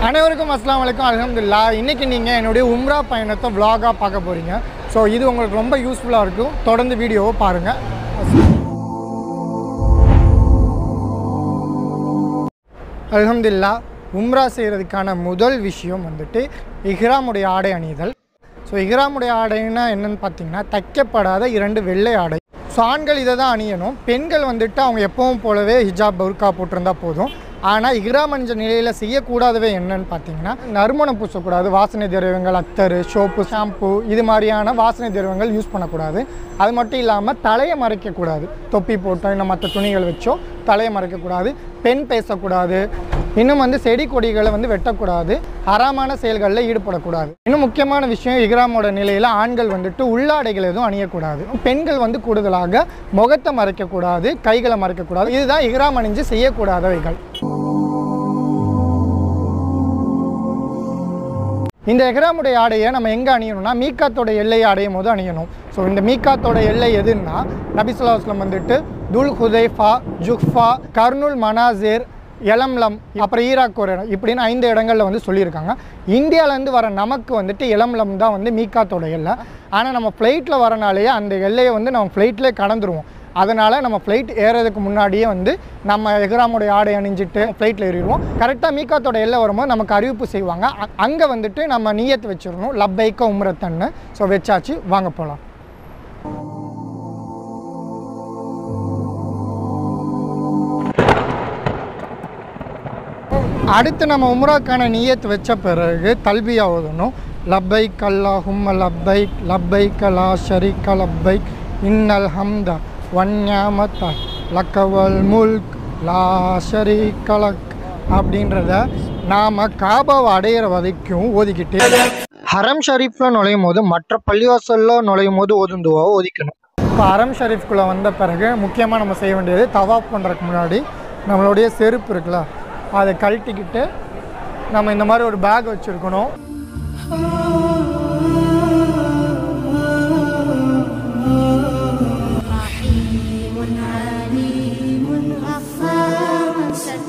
அனைவருக்கும் அஸ்ஸலாமு அலைக்கும் அல்ஹம்துலில்லா இன்னைக்கு நீங்கள் என்னுடைய உம்ரா பயணத்தை vlog-ஆ பார்க்க போகிறீங்க ஸோ இது உங்களுக்கு ரொம்ப யூஸ்ஃபுல்லாக இருக்கும் தொடர்ந்து வீடியோவை பாருங்கள் அல்ஹம்துலில்லா உம்ரா செய்கிறதுக்கான முதல் விஷயம் வந்துட்டு இஹ்ராமுடைய ஆடை அணிதல் ஸோ இஹ்ராமுடைய ஆடைன்னா என்னன்னு பார்த்தீங்கன்னா தைக்கப்படாத இரண்டு வெள்ளை ஆடை ஸோ ஆண்கள் இதை தான் அணியணும் பெண்கள் வந்துட்டு அவங்க எப்பவும் போலவே ஹிஜாப் பர்கா போட்டிருந்தா போதும் ஆனால் இஹ்ராம் அணிஞ்ச நிலையில் செய்யக்கூடாதவே என்னன்னு பார்த்தீங்கன்னா நறுமணம் பூசக்கூடாது வாசனை திரவியங்கள் அத்தர் சோப்பு ஷாம்பு இது மாதிரியான வாசனை திரவியங்கள் யூஸ் பண்ணக்கூடாது அது மட்டும் இல்லாமல் தலையை மறைக்கக்கூடாது தொப்பி போட்டோ இல்லை மற்ற துணிகள் வச்சோ தலையை மறைக்கக்கூடாது பெண் பேசக்கூடாது இன்னும் வந்து செடி கொடிகளை வந்து வெட்டக்கூடாது ஹராமான செயல்களில் ஈடுபடக்கூடாது இன்னும் முக்கியமான விஷயம் இஹ்ராமோட நிலையில் ஆண்கள் வந்துட்டு உள்ளாடைகள் எதுவும் அணியக்கூடாது பெண்கள் வந்து கூடுதலாக முகத்தை மறைக்கக்கூடாது கைகளை மறைக்கக்கூடாது இதுதான் இஹ்ராம் அணிஞ்சு செய்யக்கூடாதவைகள் இந்த எஹ்ராமுடைய ஆடையை நம்ம எங்கே அணியணும்னா மீக்காத்தோட எல்லையை அடையும் போது அணியணும் ஸோ இந்த மீக்காத்தோட எல்லை எதுன்னா நபிசுல்லாஸ்லம் வந்துட்டு துல் ஹுதைஃபா ஜுஃபா கர்னுல் மனாசிர் எலம்லம் அப்புறம் ஈராக் ஒரு இடம் இப்படின்னு ஐந்து இடங்களில் வந்து சொல்லியிருக்காங்க இந்தியாவிலேருந்து வர நமக்கு வந்துட்டு எலம்லம் தான் வந்து மீக்காத்தோட எல்லை ஆனால் நம்ம ஃப்ளைட்டில் வரனாலேயே அந்த எல்லையை வந்து நம்ம ஃப்ளைட்லேயே கடந்துருவோம் அதனால் நம்ம ஃப்ளைட் ஏறதுக்கு முன்னாடியே வந்து நம்ம எஹ்ராமுடைய ஆடை அணிஞ்சிட்டு ஃப்ளைட்டில் ஏறிடுவோம் கரெக்டாக மீக்காத்தோட எல்லை வரும்போது நமக்கு அறிவிப்பு செய்வாங்க அங்கே வந்துட்டு நம்ம நீயத்து வச்சிடணும் லப்பைக்க உம்ரத்தன்னு ஸோ வச்சாச்சு வாங்க போகலாம் அடுத்து நம்ம உம்ராக்கான நியத் வச்ச பிறகு தல்பியா ஓதணும் லப்பைக் அல்லாஹும்ம லப்பைக் லப்பைக் லா ஷரீக்க லப்பைக் இன்னல் ஹம்த வன்யாமத்த லக்கவல் முல்க் லா ஷரீக்க லக் அப்படின்றத நாம் காபாவை அடையிற வரைக்கும் ஓதிக்கிட்டே ஹரம் ஷரீஃபில் நுழையும் போது மற்ற பள்ளிவாசலில் நுழையும் போது ஓதும் துவாவை ஓதிக்கணும் இப்போ ஹரம் ஷரீஃப்குள்ளே வந்த பிறகு முக்கியமாக நம்ம செய்ய வேண்டியது தவாப் பண்ணுறதுக்கு முன்னாடி நம்மளுடைய செருப்பு இருக்குல்ல அதை கழட்டிக்கிட்டு நம்ம இந்த மாதிரி ஒரு பேக் வச்சுருக்கணும் رحيم عليم غفار شكور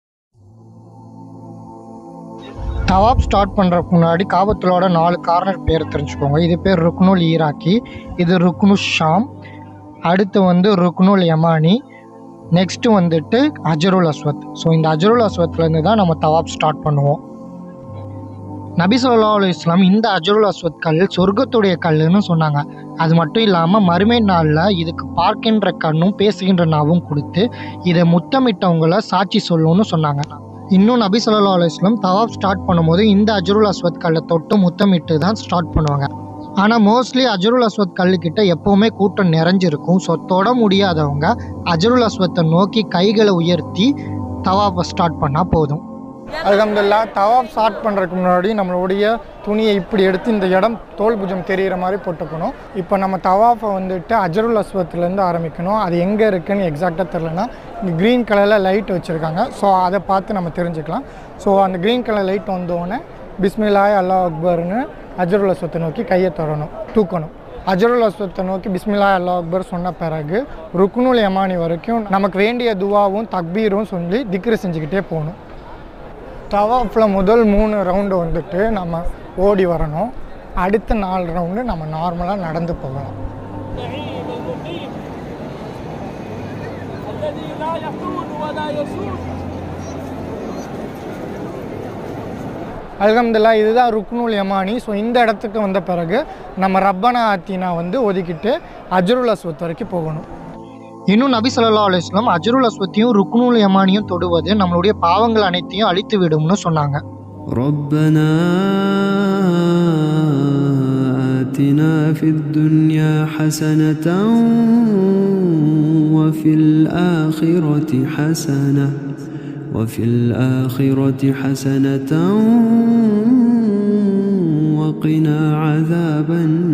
தவாப் ஸ்டார்ட் பண்ணுறதுக்கு முன்னாடி காபத்துலோட நாலு கார்னர் பேர் தெரிஞ்சுக்கோங்க இது பேர் ருக்னுல் ஈராக்கி இது ருக்னு ஷாம் அடுத்து வந்து ருக்னுல் யமானி நெக்ஸ்ட்டு வந்துட்டு அஜருல் அஸ்வத் ஸோ இந்த அஜருல் அஸ்வத்லேருந்து தான் நம்ம தவாப் ஸ்டார்ட் பண்ணுவோம் நபி சொல்லா அலி இஸ்லாம் இந்த அஜருல் அஸ்வத் கல் சொர்க்கத்துடைய கல்லுன்னு சொன்னாங்க அது மட்டும் இல்லாமல் மறுமை நாளில் இதுக்கு பார்க்கின்ற கண்ணும் பேசுகின்ற நாவும் கொடுத்து இதை முத்தமிட்டவங்கள சாட்சி சொல்லுன்னு சொன்னாங்க இன்னும் நபி சொல்லா அலி இஸ்லாம் தவாப் ஸ்டார்ட் பண்ணும்போது இந்த அஜருல் அஸ்வத் கல்லை தொட்டு முத்தமிட்டு தான் ஸ்டார்ட் பண்ணுவாங்க ஆனால் மோஸ்ட்லி அஜருல் அஸ்வத் கல்லுக்கிட்ட எப்போவுமே கூட்டம் நிறைஞ்சிருக்கும் ஸோ தொட முடியாதவங்க அஜருல் அஸ்வத்தை நோக்கி கைகளை உயர்த்தி தவாப்பை ஸ்டார்ட் பண்ணால் போதும் அல்ஹம்துலில்லாஹ் தவாப் ஸ்டார்ட் பண்ணுறதுக்கு முன்னாடி நம்மளுடைய துணியை இப்படி எடுத்து இந்த இடம் தோல் புஜம் தெரிகிற மாதிரி போட்டுக்கணும் இப்போ நம்ம தவாஃபை வந்துட்டு அஜருல் அஸ்வத்துலேருந்து ஆரம்பிக்கணும் அது எங்கே இருக்குன்னு எக்ஸாக்டாக தெரிலனா இங்கே க்ரீன் கலரில் லைட் வச்சுருக்காங்க ஸோ அதை பார்த்து நம்ம தெரிஞ்சுக்கலாம் ஸோ அந்த க்ரீன் கலர் லைட் வந்தோடனே பிஸ்மில்லாய் அல்லாஹ் அக்பர்னு அஜருல் அஸ்வத்தை நோக்கி கையை தொடணும் தூக்கணும் அஜருல் அஸ்வத்தை நோக்கி பிஸ்மில்லா அல்லாஹ் அக்பர் சொன்ன பிறகு ருக்குனுல் யமானி வரைக்கும் நமக்கு வேண்டிய துவாவும் தக்பீரும் சொல்லி திக்ரு செஞ்சுக்கிட்டே போகணும் தவாஃபில் முதல் மூணு ரவுண்டு வந்துட்டு நம்ம ஓடி வரணும் அடுத்த நாலு ரவுண்டு நம்ம நார்மலாக நடந்து போகலாம் النعيم المقيم الذي لا يحول ولا يسود அல்ஹம்துலில்லாஹ் இதுதான் ருக்னுல் யமானி ஸோ இந்த இடத்துக்கு வந்த பிறகு நம்ம ரப்பனா ஆத்தினா வந்து ஒதுக்கிட்டு அஜருல் அஸ்வத் வரைக்கும் போகணும் இன்னும் நபி சொல்லா அலுவலாம் அஜருல் அஸ்வத்தையும் ருக்னுல் யமானியும் தொடுவது நம்மளுடைய பாவங்கள் அனைத்தையும் அழித்து விடும்னு சொன்னாங்க ربنا آتنا في الدنيا حسنة وفي الآخرة حسنة وفي الآخرة حسنة وقنا عذاب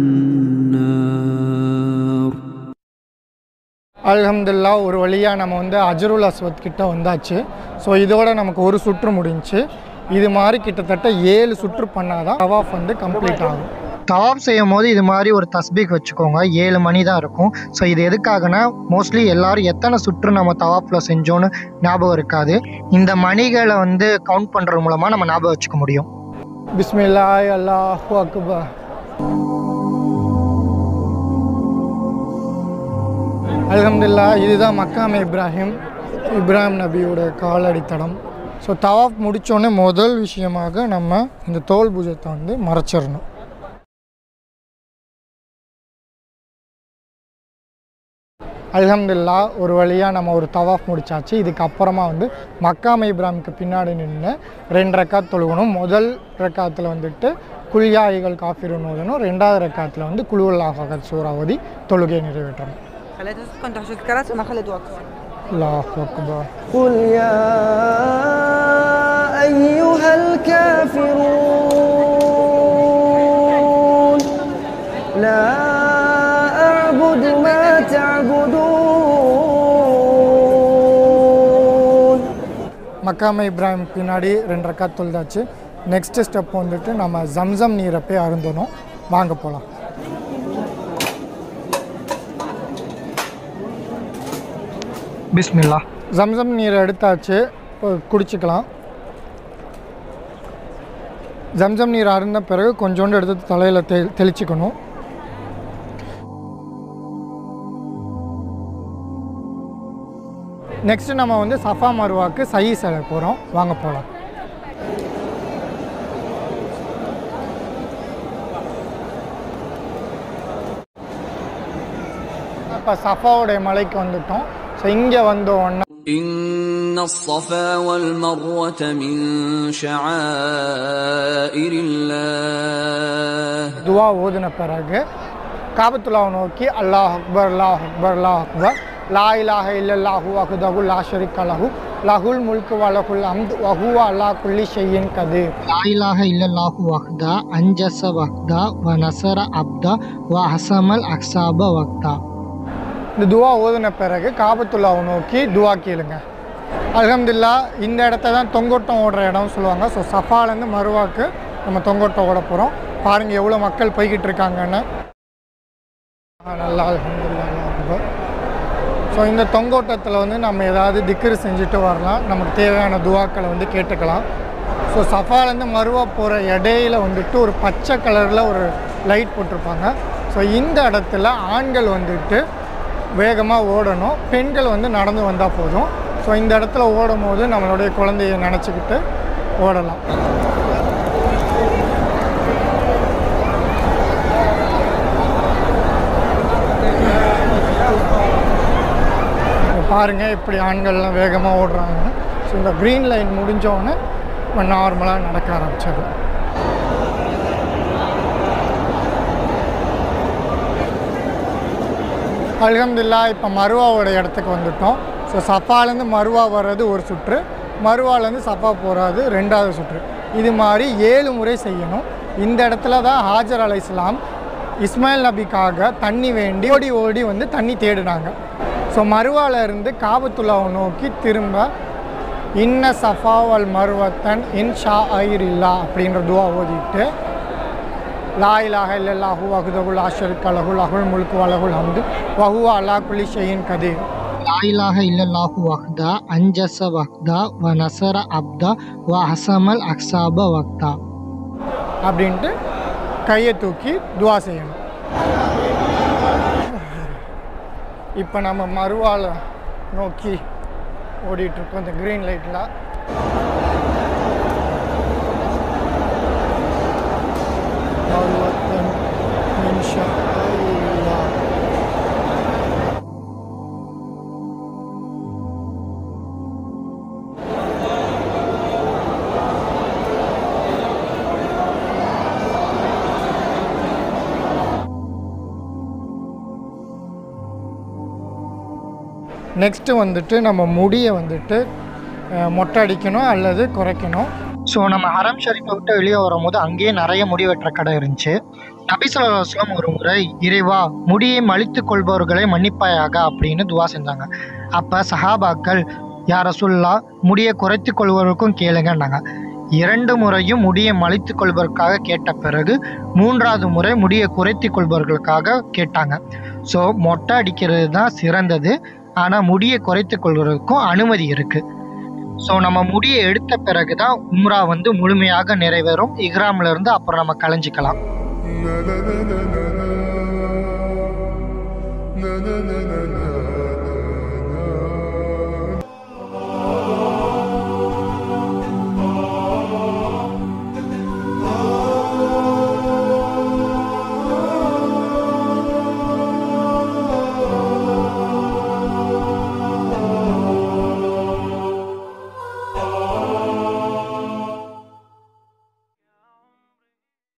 النار அல்ஹம்துல்லா ஒரு வழியாக நம்ம வந்து அஜருல் அஸ்வத் கிட்ட வந்தாச்சு ஸோ இதோட நமக்கு ஒரு சுற்று முடிஞ்சுச்சு இது மாதிரி கிட்டத்தட்ட ஏழு சுற்று பண்ணாதான் தவாஃப் வந்து கம்ப்ளீட் ஆகும் தவாப் செய்யும் போது இது மாதிரி ஒரு தஸ்பீக் வச்சுக்கோங்க ஏழு மணி தான் இருக்கும் ஸோ இது எதுக்காகனா மோஸ்ட்லி எல்லாரும் எத்தனை சுற்று நம்ம தவாஃபில் செஞ்சோன்னு ஞாபகம் இருக்காது இந்த மணிகளை வந்து கவுண்ட் பண்ணுறது மூலமாக நம்ம ஞாபகம் வச்சுக்க முடியும் பிஸ்மில்லாய் அல்லாஹு அக்பர் அல்ஹம்துலில்லா இதுதான் மக்காம் இப்ராஹிம் இப்ராஹிம் நபியோட காலடித்தடம் ஸோ தவாஃப் முடித்தோடனே முதல் விஷயமாக நம்ம இந்த தோல் பூஜத்தை வந்து மறைச்சிடணும் அல்ஹம்துலில்லா ஒரு வழியாக நம்ம ஒரு தவாஃப் முடிச்சாச்சு இதுக்கப்புறமா வந்து மக்காம இப்ராஹிமுக்கு பின்னாடி நின்று ரெண்டு ரெக்காத் தொழுகணும் முதல் ரெக்காத்தில் வந்துட்டு குல்யாயிகள் காஃபிருன்னு ஓதணும் ரெண்டாவது ரெக்காத்தில் வந்து குழுவல்லாஹ் ஃபகத் சூறாவதி தொழுகையை நிறைவேற்றணும் خليتها تسكن تحت الكراسي وما خليت وقف அல்லாஹ் அக்பர் قل يا أيها الكافرون لا أعبد ما تعبدون மக்காம இப்ராஹிம் பின்னாடி ரெண்டு ரக்காத் தொழுதாச்சு நெக்ஸ்ட் ஸ்டெப் வந்துட்டு நம்ம ஜம்சம் நீரை போய் அருந்தணும் வாங்க போகலாம் பிஸ்மில்லா ஜம்சம் நீரை எடுத்தாச்சு இப்போ குடிச்சிக்கலாம் ஜம்சம் நீர் அருந்த பிறகு கொஞ்சோண்டு எடுத்து தலையில் தெ தெளிச்சுக்கணும் நெக்ஸ்ட் நம்ம வந்து சஃபா மருவாக்கு சை செல போகிறோம் வாங்க போகலாம் இப்போ சஃபாவுடைய மலைக்கு வந்துட்டோம் ஸோ இங்கே வந்த உடனே إن الصفا والمروة من شعائر الله துவா ஓதின பிறகு காபத்துல்லாவை நோக்கி அல்லாஹ் அக்பர் அல்லாஹ் அக்பர் அல்லாஹ் அக்பர் லா இலாஹ இல்லல்லாஹு அஹ்தஹு லா ஷரீக்க லஹு லஹுல் முல்கு வலகுல் அம்த் வஹுவ அலா குல்லி ஷையின் கதீர் லாயிலாக இல்லல்லாஹு வஹ்தா அஞ்சச வஹ்தா வ நசர அப்தா வ ஹசமல் அக்ஸாப வக்தா இந்த துவா ஓதின பிறகு காபத்துல்லாவை நோக்கி துவா கேளுங்க அல்ஹம்துலில்லா இந்த இடத்த தான் தொங்கோட்டம் ஓடுற இடம்னு சொல்லுவாங்க ஸோ சஃபாலேருந்து மறுவாக்கு நம்ம தொங்கோட்டம் ஓட போகிறோம் பாருங்கள் எவ்வளோ மக்கள் போய்கிட்டு இருக்காங்கன்னு ஆ, நல்லா அல்ஹம்துலில்லா அல்லாஹ் அக்பர் ஸோ இந்த தொங்கோட்டத்தில் வந்து நம்ம ஏதாவது திக்ரு செஞ்சுட்டு வரலாம் நமக்கு தேவையான துவாக்களை வந்து கேட்டுக்கலாம் ஸோ சஃபாலேருந்து மருவா போகிற இடையில வந்துட்டு ஒரு பச்சை கலரில் ஒரு லைட் போட்டிருப்பாங்க ஸோ இந்த இடத்துல ஆண்கள் வந்துட்டு வேகமாக ஓடணும் பெண்கள் வந்து நடந்து வந்தால் போதும் ஸோ இந்த இடத்துல ஓடும் போது நம்மளுடைய குழந்தைய நினச்சிக்கிட்டு ஓடலாம் பாருங்கள் இப்படி ஆண்கள்லாம் வேகமாக ஓடுறாங்க ஸோ இந்த க்ரீன் லைன் முடிஞ்சோடனே நார்மலாக நடக்க ஆரம்பிச்சது அல்ஹம்துலில்லா இப்போ மருவாவோட இடத்துக்கு வந்துட்டோம் ஸோ சஃபாலேருந்து மருவா வர்றது ஒரு சுற்று மருவாலேருந்து சஃபா போகிறது ரெண்டாவது சுற்று இது மாதிரி ஏழு முறை செய்யணும் இந்த இடத்துல தான் ஹாஜர் அலை இஸ்லாம் இஸ்மாயில் நபிக்காக தண்ணி வேண்டி ஓடி ஓடி வந்து தண்ணி தேடினாங்க ஸோ மருவால இருந்து காபத்துல்லாவை நோக்கி திரும்ப இன்ன சஃபா வல் மருவத்தன் இன் ஷா ஐர் இல்லா அப்படின்ற துவா ஓதிட்டு லா இலாஹ இல்லல்லாஹு வஹ்தஹுல் அஷரிக்க லஹுல் அஹுல் முல்கு வலகுல் ஹம்து வஹுவ அலா குல்லி ஷையின் கதீர் லாயிலாக இல்லல்லாஹு வஹ்தா அஞ்சச வஹ்தா வ நசர அப்தா வ ஹசமல் அக்ஸாப வக்தா அப்படின்ட்டு கையை தூக்கி துவா செய்யணும் இப்போ நம்ம மறுவால நோக்கி ஓடிட்டுருக்கோம் இந்த க்ரீன் லைட்டில் நெக்ஸ்ட்டு வந்துட்டு நம்ம முடியை வந்துட்டு அஹ், மொட்டை அடிக்கணும் அல்லது குறைக்கணும் ஸோ நம்ம ஹரம் ஷரீஃபை விட்டு வெளியே வரும்போது அங்கேயே நிறைய முடி வெட்டுற கடை இருந்துச்சு நபிசுல்லாஸ்லாம் ஒரு முறை இறைவா முடியை மலித்துக் கொள்பவர்களை மன்னிப்பாயாக அப்படின்னு துவா செஞ்சாங்க அப்போ சஹாபாக்கள் யார் ரசுல்லா முடியை குறைத்து கொள்வதற்கும் கேளுங்கன்னாங்க இரண்டு முறையும் முடியை மலித்துக் கொள்வதற்காக கேட்ட பிறகு மூன்றாவது முறை முடியை குறைத்துக் கொள்வதற்காக கேட்டாங்க ஸோ மொட்டை அடிக்கிறது தான் சிறந்தது ஆனால் முடியை குறைத்துக் கொள்வதற்கும் அனுமதி இருக்குது ஸோ நம்ம முடியை எடுத்த பிறகு தான் உம்ரா வந்து முழுமையாக நிறைவேறும் இஹ்ராம்ல இருந்து அப்புறம் நம்ம கலைஞ்சிக்கலாம் na na na na na na na na na na na